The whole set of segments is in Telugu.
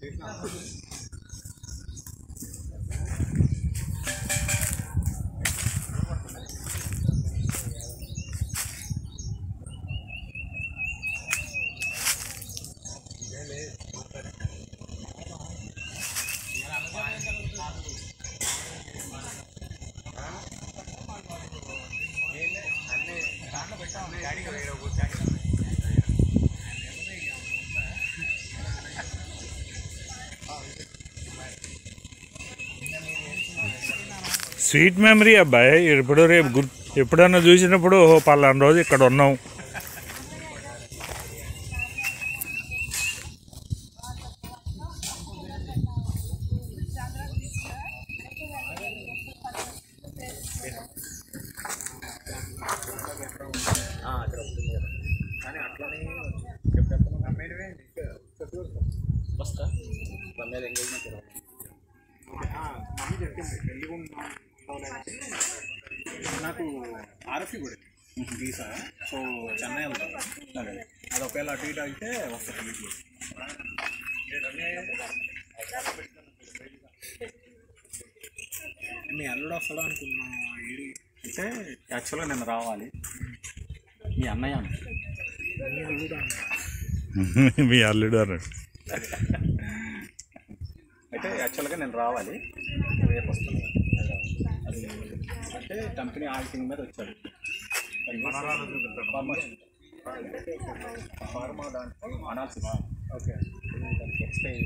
స్వీట్ మెమరీ అబ్బాయి ఇప్పుడు రేపు గుర్ ఎప్పుడన్నా చూసినప్పుడు ఓహో పలానా రోజు ఇక్కడ ఉన్నాం కానీ అట్లనే first one year engagement mummy చెప్పింది పెళ్లి నాకు ఆర్ఎఫ్ఈ కూడా వీసా సో చెన్నై వెళ్తాను అది ఒకవేళ అటు ఇటు అయితే వస్తాను ఇంట్లో మీ అల్లుడు వస్తాడు అనుకున్నా ఏడి అయితే యాక్చువల్గా నేను రావాలి మీ అన్నయ్య అన్న. మీ అల్లుడు అన్న మీ అల్లుడు అన్నాడు అయితే యాక్చువల్గా నేను రావాలి రేపు వస్తాను అది అంటే కంపెనీ ఆడిటింగ్ మీద వచ్చాడు ఫార్మా దాంట్లో అనాల్సింది ఓకే దానికి ఎక్స్పైర్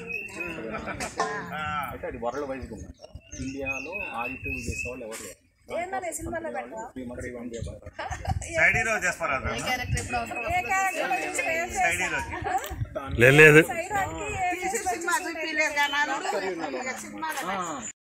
అయితే అది వరల్డ్ వైజ్గా ఉందంట ఇండియాలో ఆడిట్ చేసేవాళ్ళు ఎవరు లేరు ఏంటనే సినిమాలో పెట్టరా three months one day side hero చేస్తారా ఏ క్యారెక్టర్ గురించి ఏం సైడ్ హీరో లేదు చేయడానికి ఏ సినిమా చూపించలేదు కానీ సినిమా